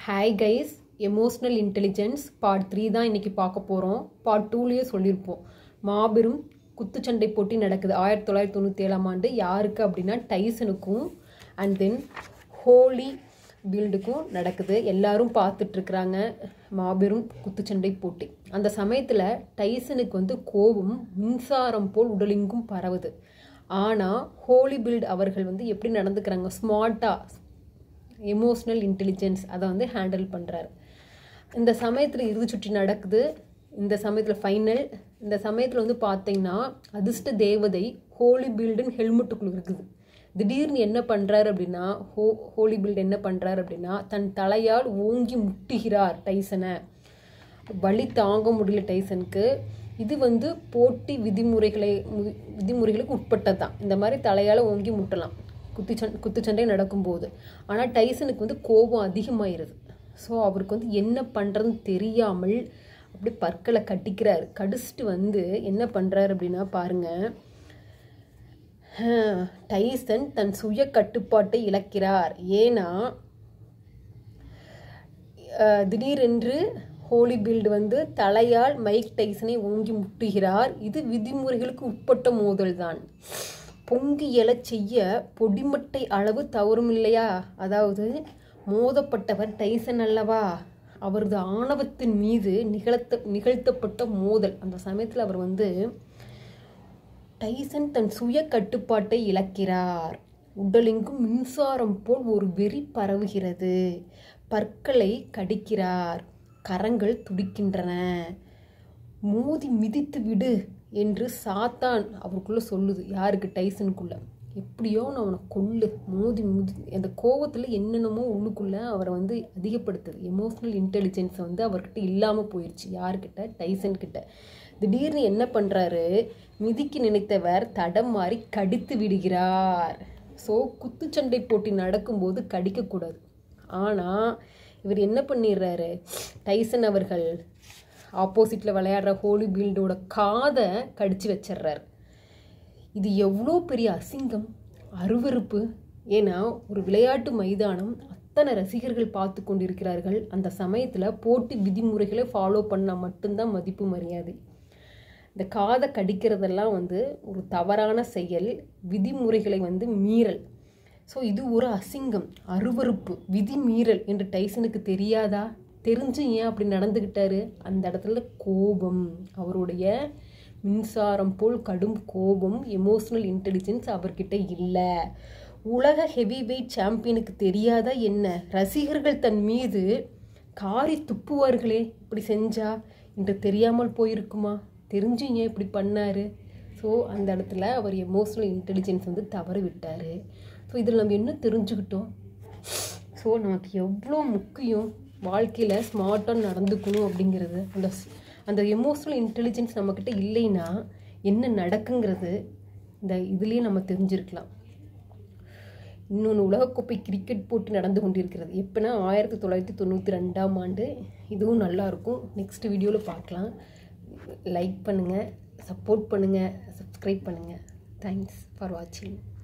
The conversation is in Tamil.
hi guys emotional intelligence part three தான் இன்னைக்கு பார்க்க போகிறோம் பார்ட் டூலேயே சொல்லியிருப்போம் மாபெரும் குத்துச்சண்டை போட்டி நடக்குது ஆயிரத்தி தொள்ளாயிரத்தி தொண்ணூற்றி ஏழாம் ஆண்டு யாருக்கு அப்படின்னா டைசனுக்கும் அண்ட் தென் ஹோலி பீல்டுக்கும் நடக்குது எல்லாரும் பார்த்துட்ருக்குறாங்க மாபெரும் குத்துச்சண்டை போட்டி அந்த சமயத்தில் டைசனுக்கு வந்து கோபம் மின்சாரம் போல் உடலெங்கும் பரவுது ஆனால் ஹோலி பில்ட் அவர்கள் வந்து எப்படி நடந்துக்கிறாங்க ஸ்மார்ட்டாக எமோஷ்னல் இன்டெலிஜென்ஸ் அதை வந்து ஹேண்டில் பண்ணுறாரு இந்த சமயத்தில் இறுதி சுற்றி நடக்குது இந்த சமயத்தில் ஃபைனல் இந்த சமயத்தில் வந்து பார்த்தீங்கன்னா அதிர்ஷ்ட தேவதை ஹோலி பில்டுன்னு ஹெல்மெட்டுக்குள்ள இருக்குது திடீர்னு என்ன பண்ணுறாரு அப்படின்னா ஹோ ஹோலி பில்டு என்ன பண்ணுறாரு அப்படின்னா தன் தலையால் ஓங்கி முட்டுகிறார் டைசனை வலி தாங்க முடியல டைசனுக்கு இது வந்து போட்டி விதிமுறைகளை மு- விதிமுறைகளுக்கு உட்பட்டது தான் இந்த மாதிரி தலையால் ஓங்கி முட்டலாம் குத்துச்சண் குத்துச்சண்டை நடக்கும்போது ஆனால் டைசனுக்கு வந்து கோபம் அதிகமாயிருது ஸோ அவருக்கு வந்து என்ன பண்ணுறதுன்னு தெரியாமல் அப்படி பற்களை கட்டிக்கிறாரு கடிச்சிட்டு வந்து என்ன பண்ணுறாரு அப்படின்னா பாருங்க ஹம், டைசன் தன் சுய கட்டுப்பாட்டை இழக்கிறார் ஏன்னா அஹ், திடீரென்று ஹோலி பில்டு வந்து தலையால் மைக் டைசனை ஓங்கி முட்டுகிறார் இது விதிமுறைகளுக்கு உட்பட்ட மோதல்தான் பொங்கி எழச் செய்ய பொடிமட்டை அளவு தவறும் இல்லையா அதாவது மோதப்பட்டவர் டைசன் அல்லவா அவரது ஆணவத்தின் மீது நிகழ்த்த நிகழ்த்தப்பட்ட மோதல் அந்த சமயத்தில் அவர் வந்து டைசன் தன் சுய கட்டுப்பாட்டை இழக்கிறார் உடலெங்கும் மின்சாரம் போல் ஒரு வெறி பரவுகிறது பற்களை கடிக்கிறார் கரங்கள் துடிக்கின்றன மோதி மிதித்து விடு என்று சாத்தான் அவருக்குள்ள சொல்லுது யாருக்கு டைசனுக்குள்ள எப்படியோ நான் அவனை கொல்லு மோதி முதி அந்த கோவத்தில் என்னென்னமோ உள்ளுக்குள்ள அவரை வந்து அதிகப்படுத்துது எமோஷ்னல் இன்டெலிஜென்ஸ் வந்து அவர்கிட்ட இல்லாமல் போயிடுச்சு யார்கிட்ட டைசன் கிட்ட திடீர்னு என்ன பண்ணுறாரு மிதிக்க நினைத்தவர் தடம் மாறி கடித்து விடுகிறார் ஸோ குத்துச்சண்டை போட்டி நடக்கும்போது கடிக்கக்கூடாது ஆனால் இவர் என்ன பண்ணிடுறாரு டைசன் அவர்கள் ஆப்போசிட்டில் விளையாடுற ஹோலி பீல்டோட காதை கடிச்சு வச்சிடுறாரு இது எவ்வளோ பெரிய அசிங்கம் அருவருப்பு ஏன்னா ஒரு விளையாட்டு மைதானம் அத்தனை ரசிகர்கள் பார்த்து கொண்டிருக்கிறார்கள் அந்த சமயத்தில் போட்டி விதிமுறைகளை ஃபாலோ பண்ணால் மட்டும்தான் மதிப்பு மரியாதை இந்த காதை கடிக்கிறதெல்லாம் வந்து ஒரு தவறான செயல் விதிமுறைகளை வந்து மீறல் ஸோ இது ஒரு அசிங்கம் அருவருப்பு விதி மீறல் என்று டைசனுக்கு தெரியாதா தெரிஞ்சு ஏன் அப்படி நடந்துக்கிட்டாரு அந்த இடத்துல கோபம் அவருடைய மின்சாரம் போல் கடும் கோபம் எமோஷ்னல் இன்டெலிஜென்ஸ் அவர்கிட்ட இல்லை உலக ஹெவி வெயிட் சாம்பியனுக்கு தெரியாதா என்ன ரசிகர்கள் தன் மீது காரி துப்புவார்களே இப்படி செஞ்சா என்று தெரியாமல் போயிருக்குமா தெரிஞ்சும் ஏன் இப்படி பண்ணாரு ஸோ அந்த இடத்துல அவர் எமோஷ்னல் இன்டெலிஜென்ஸ் வந்து தவறு விட்டார் ஸோ இதில் நம்ம என்ன தெரிஞ்சுக்கிட்டோம் ஸோ நமக்கு எவ்வளோ முக்கியம் வாழ்க்கையில் ஸ்மார்ட்டாக நடந்துக்கணும் அப்படிங்கிறது அந்த ஸ்- அந்த எமோஷ்னல் இன்டெலிஜென்ஸ் நம்மக்கிட்ட இல்லைன்னா என்ன நடக்குங்கிறது இந்த இதுலேயே நம்ம தெரிஞ்சிருக்கலாம் இன்னொன்று உலகக்கோப்பை கிரிக்கெட் போட்டி நடந்து கொண்டிருக்கிறது எப்போனா ஆயிரத்தி தொள்ளாயிரத்தி தொண்ணூற்றி ரெண்டாம் ஆண்டு இதுவும் நல்லாயிருக்கும் நெக்ஸ்ட் வீடியோவில் பார்க்கலாம் லைக் பண்ணுங்கள் சப்போர்ட் பண்ணுங்கள் சப்ஸ்கிரைப் பண்ணுங்கள் தேங்க்ஸ் ஃபார் வாட்சிங்